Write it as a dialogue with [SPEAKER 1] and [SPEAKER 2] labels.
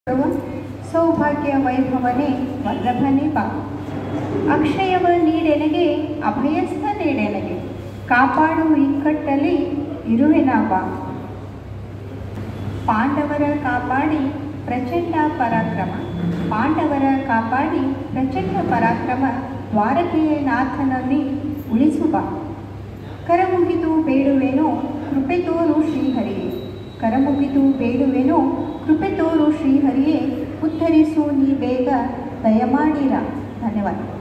[SPEAKER 1] ಸೌಭಾಗ್ಯ ವೈಭವನೇ ವಲ್ಲಭನೇ ಬಾ ಅಕ್ಷಯವ ನೀಡೆನಗೆ ಅಭಯಸ್ಥ ನೀಡೆನಗೆ ಕಾಪಾಡು ಇಕ್ಕಟ್ಟಲ್ಲಿ ಇರುವೆನ ಬಾ ಪಾಂಡವರ ಕಾಪಾಡಿ ಪ್ರಚಂಡ ಪರಾಕ್ರಮ ಪಾಂಡವರ ಕಾಪಾಡಿ ಪ್ರಚಂಡ ಪರಾಕ್ರಮ ದ್ವಾರಕೆಯ ನಾಥನಲ್ಲಿ ಉಳಿಸು ಬಾ ಕರಮುಗಿದು ಬೇಡುವೆನೋ ಕೃಪೆ ತೋರು ಶ್ರೀಹರಿಯೇ ಕರಮುಗಿದು ಬೇಡುವೆನೋ ಕೃಪೆ ತೋರು ಶ್ರೀಹರಿಯೇ ಉದ್ಧರಿಸು ನೀ ಬೇಗ ದಯಮಾಡಿರ ಧನ್ಯವಾದ